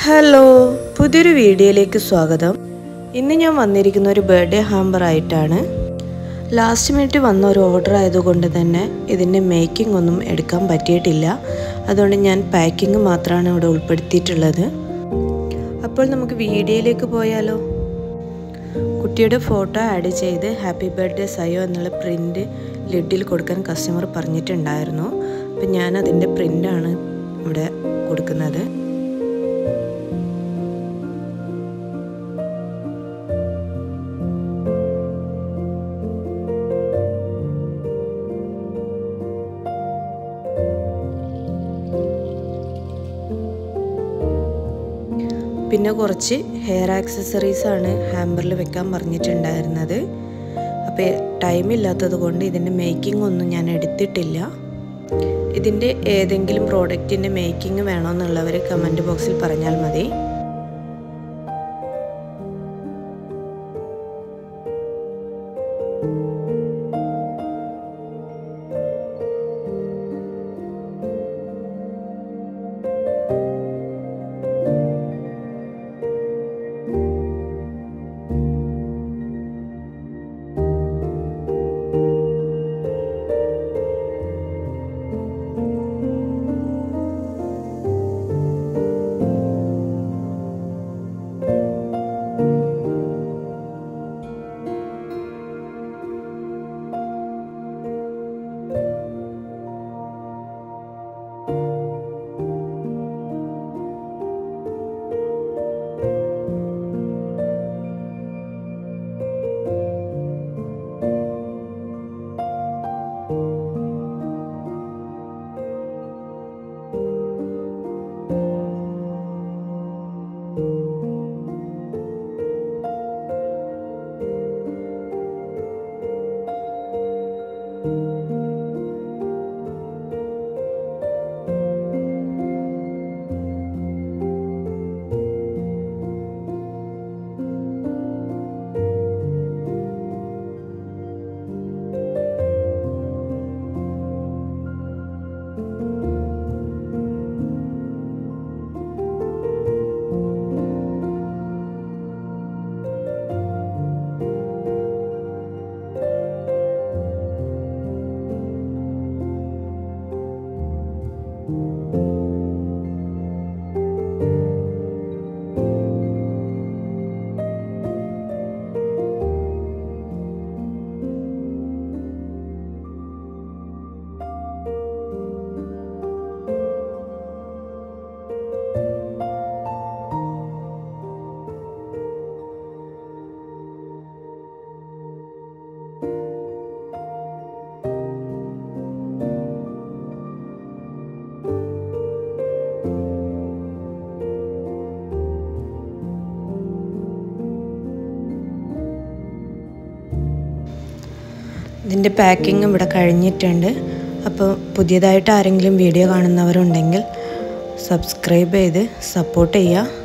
hello പുതിയൊരു വീഡിയോയിലേക്ക് സ്വാഗതം ഇന്ന് ഞാൻ വന്നിരിക്കുന്ന ഒരു ബർത്ത്ഡേ ഹാമ്പർ ആയിട്ടാണ് ലാസ്റ്റ് മിനിറ്റ് വന്ന ഒരു ഓർഡർ ആയതുകൊണ്ട് തന്നെ ഇതിൻ്റെ മേക്കിംഗ് ഒന്നും എടുക്കാൻ പറ്റിയിട്ടില്ല അതുകൊണ്ട് ഞാൻ പാക്കിംഗ് മാത്രമാണ് ഇവിടെ ഉൾപ്പെടുത്തിയിട്ടുള്ളത് അപ്പോൾ നമുക്ക് വീഡിയോയിലേക്ക് പോയാലോ കുട്ടിയുടെ ഫോട്ടോ ആഡ് ചെയ്ത് ഹാപ്പി ബർത്ത്ഡേ സയോ എന്നുള്ള പ്രിൻ്റ് ലിഡിൽ കൊടുക്കാൻ കസ്റ്റമർ പറഞ്ഞിട്ടുണ്ടായിരുന്നു അപ്പം ഞാൻ അതിൻ്റെ പ്രിൻ്റാണ് ഇവിടെ കൊടുക്കുന്നത് പിന്നെ കുറച്ച് ഹെയർ ആക്സസറീസ് ആണ് ഹാമ്പറിൽ വെക്കാൻ പറഞ്ഞിട്ടുണ്ടായിരുന്നത് അപ്പോൾ ടൈം ഇല്ലാത്തത് കൊണ്ട് ഇതിൻ്റെ മേക്കിംഗ് ഒന്നും ഞാൻ എടുത്തിട്ടില്ല ഇതിൻ്റെ ഏതെങ്കിലും പ്രോഡക്റ്റിൻ്റെ മേക്കിംഗ് വേണമെന്നുള്ളവർ കമൻറ്റ് ബോക്സിൽ പറഞ്ഞാൽ മതി ഇതിൻ്റെ പാക്കിംഗ് ഇവിടെ കഴിഞ്ഞിട്ടുണ്ട് അപ്പോൾ പുതിയതായിട്ട് ആരെങ്കിലും വീഡിയോ കാണുന്നവരുണ്ടെങ്കിൽ സബ്സ്ക്രൈബ് ചെയ്ത് സപ്പോർട്ട് ചെയ്യുക